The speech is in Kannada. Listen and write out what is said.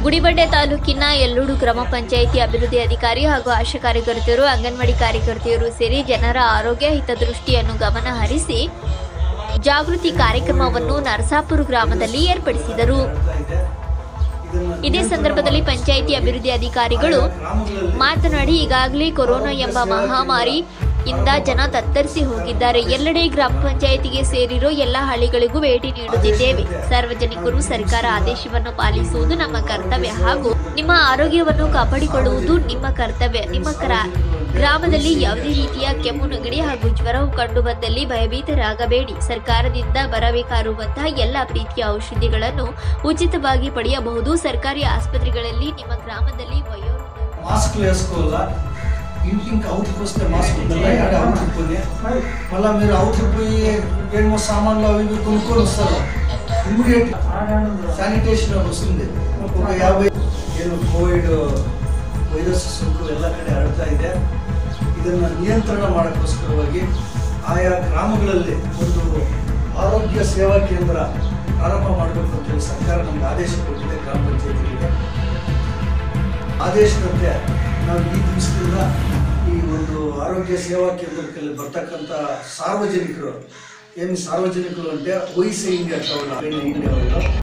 ಗುಡಿಬಂಡೆ ತಾಲೂಕಿನ ಯಲ್ಲೂಡು ಗ್ರಾಮ ಪಂಚಾಯಿತಿ ಅಭಿವೃದ್ಧಿ ಅಧಿಕಾರಿ ಹಾಗೂ ಆಶಾ ಕಾರ್ಯಕರ್ತೆಯರು ಅಂಗನವಾಡಿ ಕಾರ್ಯಕರ್ತೆಯರು ಸೇರಿ ಜನರ ಆರೋಗ್ಯ ಹಿತದೃಷ್ಟಿಯನ್ನು ಗಮನ ಹರಿಸಿ ಜಾಗೃತಿ ಕಾರ್ಯಕ್ರಮವನ್ನು ನರಸಾಪುರ ಗ್ರಾಮದಲ್ಲಿ ಏರ್ಪಡಿಸಿದರು ಇದೇ ಸಂದರ್ಭದಲ್ಲಿ ಪಂಚಾಯಿತಿ ಅಭಿವೃದ್ಧಿ ಅಧಿಕಾರಿಗಳು ಮಾತನಾಡಿ ಈಗಾಗಲೇ ಕೊರೋನಾ ಎಂಬ ಮಹಾಮಾರಿ ಇಂದ ಜನ ತತ್ತರಿಸಿ ಹೋಗಿದ್ದಾರೆ ಎಲ್ಲೆಡೆ ಗ್ರಾಮ ಪಂಚಾಯಿತಿಗೆ ಸೇರಿರೋ ಎಲ್ಲ ಹಳ್ಳಿಗಳಿಗೂ ಭೇಟಿ ನೀಡುತ್ತಿದ್ದೇವೆ ಸಾರ್ವಜನಿಕರು ಸರ್ಕಾರ ಆದೇಶವನ್ನು ಪಾಲಿಸುವುದು ನಮ್ಮ ಕರ್ತವ್ಯ ಹಾಗೂ ನಿಮ್ಮ ಆರೋಗ್ಯವನ್ನು ಕಾಪಾಡಿಕೊಳ್ಳುವುದು ನಿಮ್ಮ ಕರ್ತವ್ಯ ನಿಮ್ಮ ಕ್ರ ಗ್ರಾಮದಲ್ಲಿ ಯಾವುದೇ ರೀತಿಯ ಕೆಮ್ಮು ನೆಗಡಿ ಹಾಗೂ ಜ್ವರವು ಕಂಡುಬಂದಲ್ಲಿ ಭಯಭೀತರಾಗಬೇಡಿ ಸರ್ಕಾರದಿಂದ ಬರಬೇಕಾಗಿರುವಂತಹ ಎಲ್ಲ ಪ್ರೀತಿಯ ಔಷಧಿಗಳನ್ನು ಉಚಿತವಾಗಿ ಪಡೆಯಬಹುದು ಸರ್ಕಾರಿ ఆసుపత్రిಗಳಲ್ಲಿ ನಿಮ್ಮ గ్రామದಲ್ಲಿ వయోవృద్ధులు మాస్క్ వేసుకోవాలా ఇంటింటికి అవతలికి వస్తే మాస్క్ ఉండాలి ఆడ అవతలికి పోయి మళ్ళీ మీరు అవతలికి పోయి ఏమో సామాన్లు అవి ఇవి కొనుక్కొని వస్తారు ఇమ్మీడియట్ శానిటేషన్ వస్తుంది ఒక యాభై ಏನು ಕೋವಿಡ್ ವೈರಸ್ ಸೋಂಕು ಎಲ್ಲ ಕಡೆ ಹರಡ್ತಾ ಇದೆ ಇದನ್ನು ನಿಯಂತ್ರಣ ಮಾಡೋಕ್ಕೋಸ್ಕರವಾಗಿ ಆಯಾ ಗ್ರಾಮಗಳಲ್ಲಿ ಒಂದು ಆರೋಗ್ಯ ಸೇವಾ ಕೇಂದ್ರ ಪ್ರಾರಂಭ ಮಾಡಬೇಕು ಅಂತೇಳಿ ಸರ್ಕಾರ ನಮ್ಗೆ ಆದೇಶ ಕೊಟ್ಟಿದೆ ಗ್ರಾಮ ಪಂಚಾಯತಿಗಳಿಗೆ ಆದೇಶದಂತೆ ನಾವು ಈ ದಿವಸದಿಂದ ಈ ಒಂದು ಆರೋಗ್ಯ ಸೇವಾ ಕೇಂದ್ರಕ್ಕೆ ಬರ್ತಕ್ಕಂಥ ಸಾರ್ವಜನಿಕರು ಏನು ಸಾರ್ವಜನಿಕರು అంటే ವಯಸ್ಸು ಇಂಡಿಯಾ ಇಂಡಿಯಾ ಅವರು